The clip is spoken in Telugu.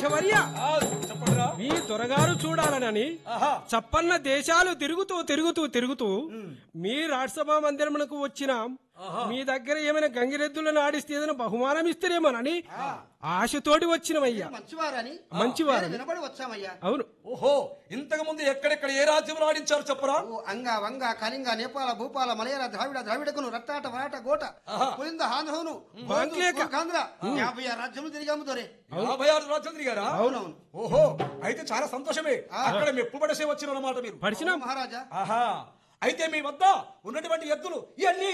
రాజవర్య ఆ, చెప్పండిరా మీ దొరగారు చూడాలనని ఆహా చప్పన్న దేశాలు తిరుగుతూ తిరుగుతూ తిరుగుతూ మీ రాజ్యసభా మందిరమునకు వచ్చిన మీ దగ్గర ఏమైనా గంగిరెద్దులను ఆడిస్తే ఏదైనా బహుమానం ఇస్తారేమోనని ఆశతోటి వచ్చినమయ్యా మంచివారని మంచివారని. వినబడి వచ్చామయ్యా అవును ఓహో ఇంతకు ముందు ఎక్కడెక్కడ ఏ రాజ్యంలో ఆడించారు చెప్పరా ఓ అంగ వంగ కళింగ నేపాల భూపాల మలయాళ ద్రావిడ ద్రావిడకును రట్టాట వరాట గోట పులింద హాంధ్రవును బాంగ్లేక. కాంధ్ర యాభై ఆరు రాజ్యములు తిరిగాము దొరే యాభై ఆరు రాజ్యం తిరిగారా అవునవును ఓహో అయితే చాలా సంతోషమే అక్కడ మెప్పు పడసే వచ్చిన అన్నమాట మీరు పడిచినాం మహారాజా ఆహా అయితే మీ వద్ద ఉన్నటువంటి ఎద్దులు ఇవన్నీ